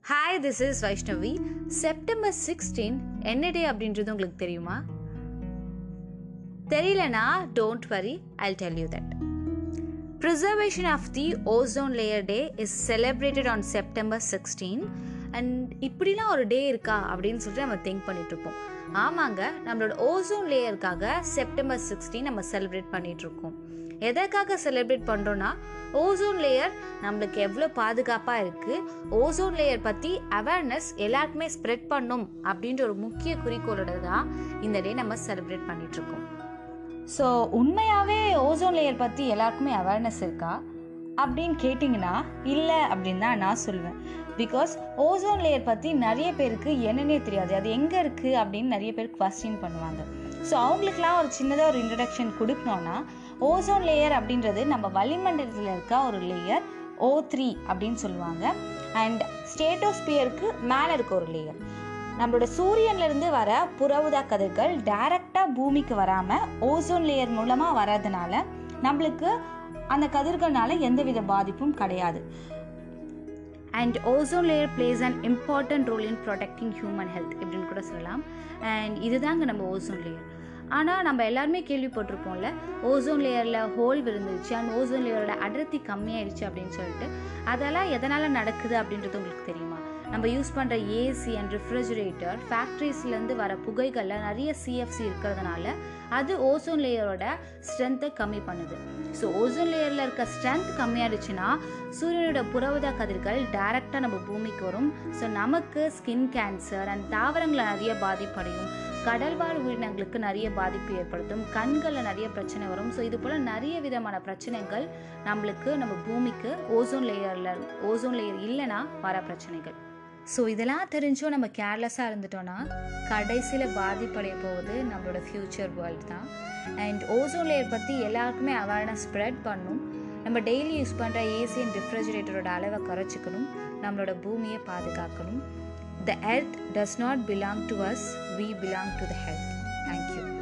hi this is Vaishnavi September sixteen என்ன day அப்படின்றது உங்களுக்கு தெரியுமா தெரியலனா don't worry I tell you that preservation of the ozone layer day is celebrated on September sixteen and இப்படிலாம் ஒரு டே இருக்கா அப்படின்னு சொல்லிட்டு நம்ம திங்க் பண்ணிட்டு இருப்போம் ஆமாங்க நம்மளோட ஓசோன் லேயருக்காக செப்டம்பர் சிக்ஸ்டீன் நம்ம செலிப்ரேட் பண்ணிட்டு இருக்கோம் எதற்காக செலிப்ரேட் பண்ணுறோன்னா ஓசோன் லேயர் நம்மளுக்கு எவ்வளோ பாதுகாப்பாக இருக்குது ஓசோன் லேயர் பற்றி அவேர்னஸ் எல்லாருக்குமே ஸ்ப்ரெட் பண்ணும் அப்படின்ற ஒரு முக்கிய குறிக்கோளோட தான் இந்த டே நம்ம செலிப்ரேட் பண்ணிகிட்ருக்கோம் ஸோ உண்மையாகவே ஓசோன் லேயர் பற்றி எல்லாருக்குமே அவேர்னஸ் இருக்கா அப்படின்னு கேட்டிங்கன்னா இல்லை அப்படின்னு தான் நான் சொல்லுவேன் பிகாஸ் ஓசோன் லேயர் பற்றி நிறைய பேருக்கு என்னன்னே தெரியாது அது எங்கே இருக்குது அப்படின்னு நிறைய பேர் கொஸ்டின் பண்ணுவாங்க ஸோ அவங்களுக்குலாம் ஒரு சின்னதாக ஒரு இன்ட்ரடக்ஷன் கொடுக்கணுன்னா ஓசோன் லேயர் அப்படின்றது நம்ம வளிமண்டலத்தில் இருக்க ஒரு லேயர் ஓ த்ரீ அப்படின்னு சொல்லுவாங்க அண்ட் ஸ்டேட்டோஸ்பியருக்கு மேலே இருக்க ஒரு லேயர் நம்மளோட சூரியன்லேருந்து வர புறவுதா கதிர்கள் டைரக்டாக பூமிக்கு வராமல் ஓசோன் லேயர் மூலமாக வர்றதுனால நம்மளுக்கு அந்த கதிர்கள்னால எந்தவித பாதிப்பும் கிடையாது and ozone layer plays an important role in protecting human health இப்படின்னு கூட சொல்லலாம் அண்ட் இதுதாங்க நம்ம ஓசோன் லேயர் ஆனால் நம்ம எல்லாருமே கேள்விப்பட்டிருப்போம்ல ஓசோன் லேயரில் ஹோல் விழுந்துருச்சு அண்ட் ஓசோன் லேயரோட அடர்த்தி கம்மியாயிடுச்சு அப்படின்னு சொல்லிட்டு அதெல்லாம் எதனால் நடக்குது அப்படின்றது உங்களுக்கு தெரியுமா நம்ம யூஸ் பண்ணுற ஏசி அண்ட் ரெஃப்ரிஜரேட்டர் ஃபேக்ட்ரிஸ்லேருந்து வர புகைகளில் நிறைய சிஎஃப்சி இருக்கிறதுனால அது ஓசோன் லேயரோட ஸ்ட்ரென்த்தை கம்மி பண்ணுது ஸோ ஓசோன் லேயரில் இருக்க ஸ்ட்ரென்த் கம்மியாயிடுச்சுன்னா சூரியனோட புறவுதா கதிர்கள் டைரெக்டாக நம்ம பூமிக்கு வரும் ஸோ நமக்கு ஸ்கின் கேன்சர் அண்ட் தாவரங்களை நிறைய பாதிப்படையும் கடல்வாழ் உயிரினங்களுக்கு நிறைய பாதிப்பு ஏற்படுத்தும் கண்களில் நிறைய பிரச்சனை வரும் ஸோ இது போல் நிறைய விதமான பிரச்சனைகள் நம்மளுக்கு நம்ம பூமிக்கு ஓசோன் லேயரில் ஓசோன் லேயர் இல்லைன்னா வர பிரச்சனைகள் ஸோ இதெல்லாம் தெரிஞ்சும் நம்ம கேர்லெஸ்ஸாக இருந்துட்டோன்னா கடைசியில் பாதிப்படைய போகுது நம்மளோட ஃப்யூச்சர் வேர்ல்டு தான் அண்ட் ஓசோன் லேயர் பற்றி எல்லாருக்குமே அவேர்னஸ் ஸ்ப்ரெட் பண்ணும் நம்ம டெய்லி யூஸ் பண்ணுற ஏசி அண்ட் ரெஃப்ரிஜரேட்டரோட அளவை குறைச்சிக்கணும் நம்மளோட பூமியை பாதுகாக்கணும் the earth does not belong to us we belong to the health thank you